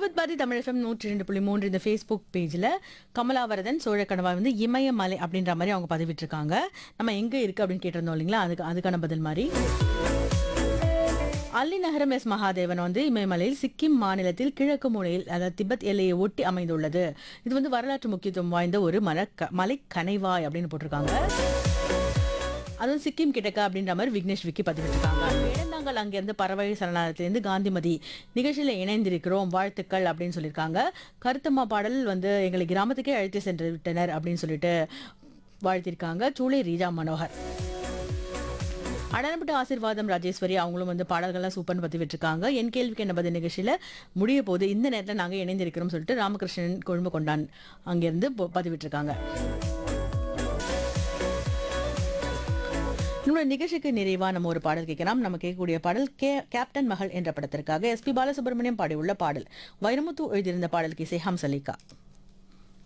Vividh Bharathi Tamil FM நூற்றி ரெண்டு புள்ளி மூன்று இந்த ஃபேஸ்புக் பேஜில் கமலாவரதன் சோழக்கணவா வந்து இமயமலை அப்படின்ற மாதிரி அவங்க பதிவிட்டிருக்காங்க நம்ம எங்கே இருக்குது அப்படின்னு கேட்டிருந்தோம் இல்லைங்களா அதுக்கு அதுக்கான பதில் மாதிரி அல்லி நகரம் எஸ் மகாதேவன் வந்து இமயமலையில் சிக்கிம் மாநிலத்தில் கிழக்கு மூலையில் அதாவது திபெத் எல்லையை ஒட்டி அமைந்துள்ளது இது வந்து வரலாற்று முக்கியத்துவம் வாய்ந்த ஒரு மலக்க மலை கனைவாய் அப்படின்னு போட்டிருக்காங்க அதுவும் சிக்கிம் கிட்டக்க அப்படின்ற மாதிரி விக்னேஷ் விக்கி பதிவிட்டிருக்காங்க வேடந்தாங்கல் அங்கேருந்து பறவை சரணாலயத்திலேருந்து காந்திமதி நிகழ்ச்சியில் இணைந்திருக்கிறோம் வாழ்த்துக்கள் அப்படின்னு சொல்லியிருக்காங்க கருத்தம்மா பாடல் வந்து எங்களை கிராமத்துக்கே அழைத்து சென்று விட்டனர் அப்படின்னு சொல்லிட்டு வாழ்த்திருக்காங்க சூளை ரீஜா மனோகர் அடனப்பட்ட ஆசீர்வாதம் ராஜேஸ்வரி அவங்களும் வந்து பாடல்கள்லாம் சூப்பர்னு பற்றி விட்டுருக்காங்க என் கேள்விக்கு என்ன பதில் நிகழ்ச்சியில் முடிய போது இந்த நேரத்தில் நாங்கள் இணைந்திருக்கிறோம் சொல்லிட்டு ராமகிருஷ்ணன் கொழும்பு கொண்டான் அங்கேருந்து பொ- பதிவிட்டிருக்காங்க நம்மளோட நிகழ்ச்சிக்கு நிறைவா நம்ம ஒரு பாடல் கேட்கலாம் நம்ம கேட்கக்கூடிய பாடல் கே கேப்டன் மகள் என்ற படத்திற்காக எஸ்பி பாலசுப்ரமணியம் பாடியுள்ள பாடல் வைரமுத்து எழுதியிருந்த பாடலுக்கு இசை ஹம்சலிகா